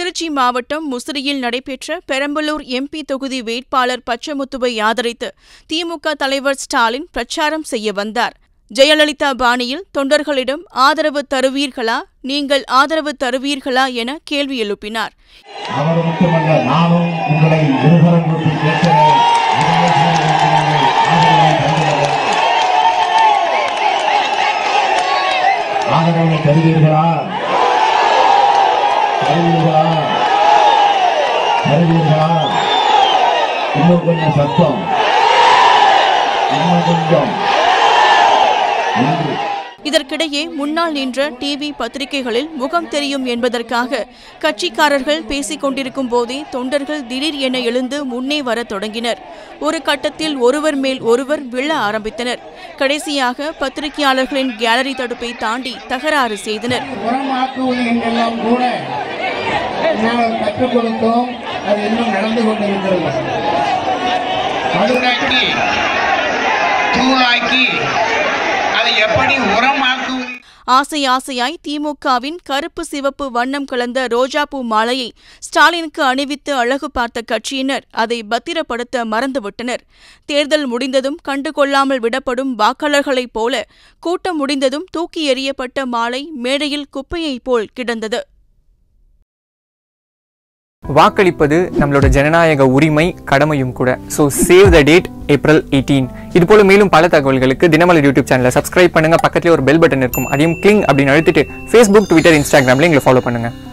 திருச்சி மாவட்டம் முசிறியில் நடைபெற்ற பெரம்பலூர் எம்பி தொகுதி வேட்பாளர் பச்சமுத்துவை ஆதரித்து திமுக தலைவர் ஸ்டாலின் பிரச்சாரம் செய்ய வந்தார் ஜெயலலிதா பாணியில் தொண்டர்களிடம் ஆதரவு தருவீர்களா நீங்கள் ஆதரவு தருவீர்களா என கேள்வி எழுப்பினார் அவர் மட்டுமல்ல நானும் உங்களை இருபுறம் கொண்டு கேட்கிறேன் ஆதரவை தருவீர்களா தருவீர்களா தருவீர்களா இன்னும் கொஞ்சம் சத்தம் இன்னும் கொஞ்சம் நன்றி இதற்கிடையே முன்னால் நின்ற டிவி பத்திரிகைகளில் முகம் தெரியும் என்பதற்காக கட்சிக்காரர்கள் பேசிக் கொண்டிருக்கும் போதே தொண்டர்கள் திடீர் என எழுந்து முன்னே வரத் தொடங்கினர் ஒரு கட்டத்தில் ஒருவர் மேல் ஒருவர் விழ ஆரம்பித்தனர் கடைசியாக பத்திரிகையாளர்களின் கேலரி தடுப்பை தாண்டி தகராறு செய்தனர் உரமாக்குவது என்றெல்லாம் கூட நாங்கள் கற்றுக் கொடுத்தோம் அது இன்னும் நடந்து கொண்டிருக்கிறது பழுதாக்கி தூளாக்கி அதை எப்படி உரமாக்குவது ஆசை ஆசையாய் திமுகவின் கருப்பு சிவப்பு வண்ணம் கலந்த ரோஜாப்பூ மாலையை ஸ்டாலினுக்கு அணிவித்து அழகு பார்த்த கட்சியினர் அதை பத்திரப்படுத்த மறந்துவிட்டனர் தேர்தல் முடிந்ததும் கண்டுகொள்ளாமல் விடப்படும் வாக்காளர்களைப் போல கூட்டம் முடிந்ததும் தூக்கி எறியப்பட்ட மாலை மேடையில் குப்பையைப் போல் கிடந்தது வாக்களிப்பது நம்மளோட ஜனநாயக உரிமை கடமையும் கூட so save the date April eighteen இது போல மேலும் பல தகவல்களுக்கு தினமலர் யூடியூப் சேனலை சப்ஸ்கிரைப் பண்ணுங்க பக்கத்துல ஒரு பெல் பட்டன் இருக்கும் அதையும் கிளிங் அப்படின்னு அழுத்திட்டு ஃபேஸ்புக் ட்விட்டர் இன்ஸ்டாகிராம்ல எங்களை ஃபாலோ பண்ணுங்க